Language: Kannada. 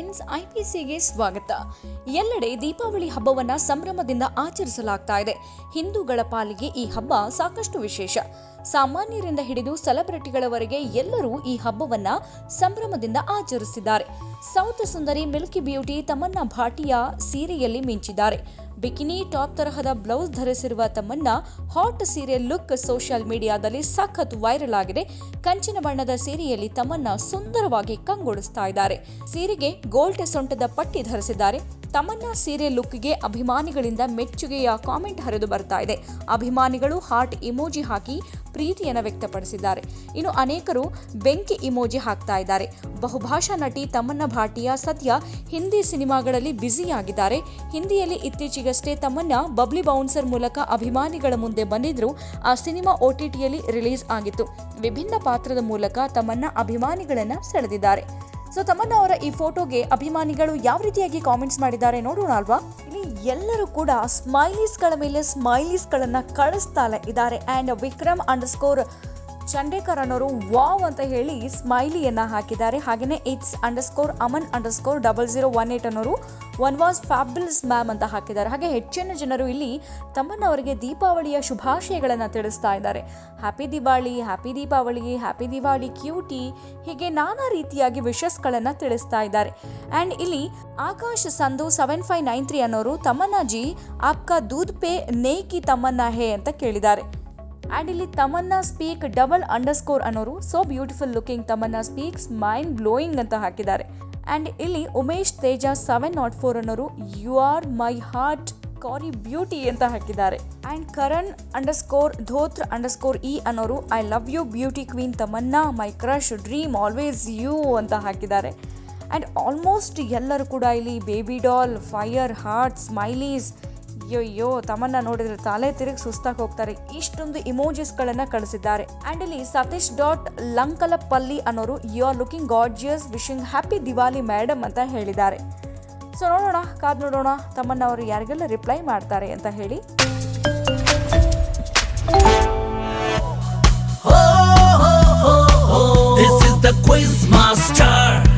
ಫ್ರೆಂಡ್ಸ್ ಐಪಿಸಿಗೆ ಸ್ವಾಗತ ಎಲ್ಲೆಡೆ ದೀಪಾವಳಿ ಹಬ್ಬವನ್ನ ಸಂಭ್ರಮದಿಂದ ಆಚರಿಸಲಾಗ್ತಾ ಇದೆ ಹಿಂದೂಗಳ ಪಾಲಿಗೆ ಈ ಹಬ್ಬ ಸಾಕಷ್ಟು ವಿಶೇಷ ಸಾಮಾನ್ಯರಿಂದ ಹಿಡಿದು ಸೆಲೆಬ್ರಿಟಿಗಳವರೆಗೆ ಎಲ್ಲರೂ ಈ ಹಬ್ಬವನ್ನ ಸಂಭ್ರಮದಿಂದ ಆಚರಿಸಿದ್ದಾರೆ ಸೌತ್ ಸುಂದರಿ ಮಿಲ್ಕಿ ಬ್ಯೂಟಿ ತಮ್ಮನ್ನ ಭಾಟಿಯ ಸೀರೆಯಲ್ಲಿ ಮಿಂಚಿದ್ದಾರೆ ಬಿಕಿನಿ ಟಾಪ್ ತರಹದ ಬ್ಲೌಸ್ ಧರಿಸಿರುವ ತಮ್ಮನ್ನ ಹಾಟ್ ಸೀರೆ ಲುಕ್ ಸೋಷಿಯಲ್ ಮೀಡಿಯಾದಲ್ಲಿ ಸಖತ್ ವೈರಲ್ ಆಗಿದೆ ಕಂಚಿನ ಬಣ್ಣದ ಸೀರೆಯಲ್ಲಿ ತಮ್ಮನ್ನ ಸುಂದರವಾಗಿ ಕಂಗೊಳಿಸ್ತಾ ಇದ್ದಾರೆ ಸೀರೆಗೆ ಗೋಲ್ಡ್ ಸೊಂಟದ ಪಟ್ಟಿ ಧರಿಸಿದ್ದಾರೆ ತಮ್ಮನ್ನ ಸೀರೆ ಲುಕ್ಗೆ ಅಭಿಮಾನಿಗಳಿಂದ ಮೆಚ್ಚುಗೆಯ ಕಾಮೆಂಟ್ ಹರಿದು ಬರ್ತಾ ಇದೆ ಅಭಿಮಾನಿಗಳು ಹಾರ್ಟ್ ಇಮೋಜಿ ಹಾಕಿ ಪ್ರೀತಿಯನ್ನ ವ್ಯಕ್ತಪಡಿಸಿದ್ದಾರೆ ಇನ್ನು ಅನೇಕರು ಬೆಂಕಿ ಇಮೋಜಿ ಹಾಕ್ತಾ ಇದ್ದಾರೆ ಬಹುಭಾಷಾ ನಟಿ ತಮ್ಮನ್ನ ಭಾಟಿಯ ಸದ್ಯ ಹಿಂದಿ ಸಿನಿಮಾಗಳಲ್ಲಿ ಬ್ಯುಸಿಯಾಗಿದ್ದಾರೆ ಹಿಂದಿಯಲ್ಲಿ ಇತ್ತೀಚೆಗಷ್ಟೇ ತಮ್ಮನ್ನ ಬಬ್ಲಿ ಬೌನ್ಸರ್ ಮೂಲಕ ಅಭಿಮಾನಿಗಳ ಮುಂದೆ ಬಂದಿದ್ರು ಆ ಸಿನಿಮಾ ಒಟಿಟಿಯಲ್ಲಿ ರಿಲೀಸ್ ಆಗಿತ್ತು ವಿಭಿನ್ನ ಪಾತ್ರದ ಮೂಲಕ ತಮ್ಮನ್ನ ಅಭಿಮಾನಿಗಳನ್ನ ಸೆಳೆದಿದ್ದಾರೆ ಸೊ ತಮ್ಮನ್ನ ಅವರ ಈ ಫೋಟೋಗೆ ಅಭಿಮಾನಿಗಳು ಯಾವ ರೀತಿಯಾಗಿ ಕಾಮೆಂಟ್ಸ್ ಮಾಡಿದ್ದಾರೆ ನೋಡೋಣ ಅಲ್ವಾ ಇಲ್ಲಿ ಎಲ್ಲರೂ ಕೂಡ ಸ್ಮೈಲೀಸ್ಗಳ ಮೇಲೆ ಸ್ಮೈಲೀಸ್ಗಳನ್ನ ಕಳಿಸ್ತಾ ಇದ್ದಾರೆ and Vikram under score Chandekar ಅನ್ನೋರು ವಾವ್ ಅಂತ ಹೇಳಿ ಸ್ಮೈಲಿಯನ್ನ ಹಾಕಿದ್ದಾರೆ ಹಾಗೆಯೇ it's under score Aman under score double zero one eight ಅನ್ನೋರು ಒನ್ ವಾಸ್ ಫ್ಯಾಬ್ಯುಲಸ್ ಮ್ಯಾಮ್ ಅಂತ ಹಾಕಿದ್ದಾರೆ ಹಾಗೆ ಹೆಚ್ಚಿನ ಜನರು ಇಲ್ಲಿ ತಮ್ಮನ್ನ ಅವರಿಗೆ ದೀಪಾವಳಿಯ ಶುಭಾಶಯಗಳನ್ನು ತಿಳಿಸ್ತಾ ಇದ್ದಾರೆ happy Diwali happy Deepavali happy Diwali cutie ಹೀಗೆ ನಾನಾ ರೀತಿಯಾಗಿ ವಿಶಸ್ಗಳನ್ನು ತಿಳಿಸ್ತಾ ಇದ್ದಾರೆ ಆ್ಯಂಡ್ ಇಲ್ಲಿ Akash Sandhu seven five nine three ಅನ್ನೋರು ತಮ್ಮನ್ನಾಜಿ ಆಪ್ಕಾ ದೂದ್ ಪೇ ನೇಕಿ ತಮ್ಮನ್ನ ಹೇ ಅಂತ ಕೇಳಿದ್ದಾರೆ ಆ್ಯಂಡ್ ಇಲ್ಲಿ Tamannaah speak double under score ಅನ್ನೋರು so beautiful looking Tamannaah speaks mind blowing ಅಂತ ಹಾಕಿದ್ದಾರೆ ಆ್ಯಂಡ್ ಇಲ್ಲಿ Umesh Teja seven not four ಅನ್ನೋರು ಯು ಆರ್ ಮೈ ಹಾರ್ಟ್ ಕಾರಿ ಬ್ಯೂಟಿ ಅಂತ ಹಾಕಿದ್ದಾರೆ and Karan under score Dhotre under score E ಅನ್ನೋರು I love you beauty queen Tamannaah my crush dream always you ಅಂತ ಹಾಕಿದ್ದಾರೆ ಆ್ಯಂಡ್ ಆಲ್ಮೋಸ್ಟ್ ಎಲ್ಲರೂ ಕೂಡ ಇಲ್ಲಿ baby doll fire heart smileys ಅಯ್ಯೋ ತಮ್ಮನ್ನ ನೋಡಿದ್ರೆ ತಲೆ ತಿರುಗಿ ಸುಸ್ತಾಗಿ ಹೋಗ್ತಾರೆ ಇಷ್ಟೊಂದು ಇಮೋಜಿಸ್ಗಳನ್ನು ಕಳಿಸಿದ್ದಾರೆ ಆ್ಯಂಡ್ ಇಲ್ಲಿ ಸತೀಶ್ ಡಾಟ್ ಲಂಕಲಪಲ್ಲಿ ಅನ್ನೋರು you are looking gorgeous wishing happy Diwali madam ಅಂತ ಹೇಳಿದ್ದಾರೆ ಸೊ ನೋಡೋಣ ಕಾದ್ ನೋಡೋಣ ತಮ್ಮನ್ನ ಅವರು ಯಾರಿಗೆಲ್ಲ ರಿಪ್ಲೈ ಮಾಡ್ತಾರೆ ಅಂತ ಹೇಳಿ This is the quiz master.